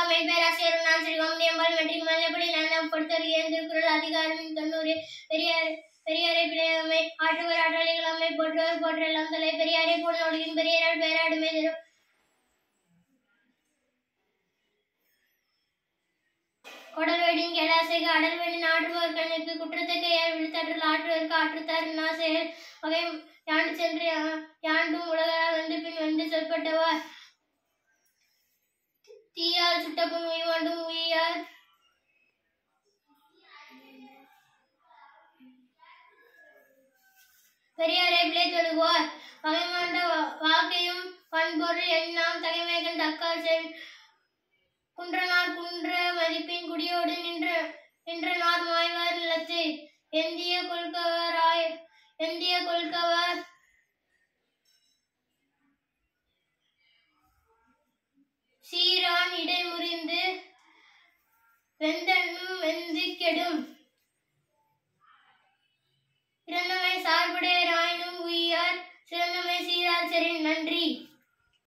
தமிழ் பேராசிரியர் நான் ஸ்ரீ கோமதியம்பாள் மெட்ரிக் மல்லப்படி நான் பொறுத்த வருகிறேன் திருக்குறள் அதிகாரம் தொண்ணூறு பெரியார் பெரியாரை பிணையமை ஆற்றுவர் ஆற்றலிகளாமை போற்றுவர் போற்றலாம் தலை பெரியாரை போல் நொடியின் பெரியாரால் பேராடுமை தரும் கொடல்வேடின் கேளாசைக்கு அடல்வேடின் ஆற்றுவர் கண்ணுக்கு குற்றத்தை கையால் விழுத்தாற்றல் ஆற்றுவருக்கு ஆற்றுத்தார் நாசையர் வகை யாண்டு சென்று யா- யாண்டும் உலகா வந்து பின் வந்து சொற்பட்டவா தீயால் சுட்ட புண் உய்வாண்டும் உய்யார் பெரியாரை பிழை தொழுவார் பகைமாண்ட வா- வாக்கையும் பண்பொருள் எண்ணாம் தகைமைகள் தக்கார் சென் குன்றனார் குன்ற மதிப்பின் குடியோடு நின்ற நின்றனார் மாய்வார் நிலத்து எந்திய கொள்கவராய் எந்திய கொள்கவர் சீரான் இடை முறிந்து வெந்தன்னும் வெந்து கெடும்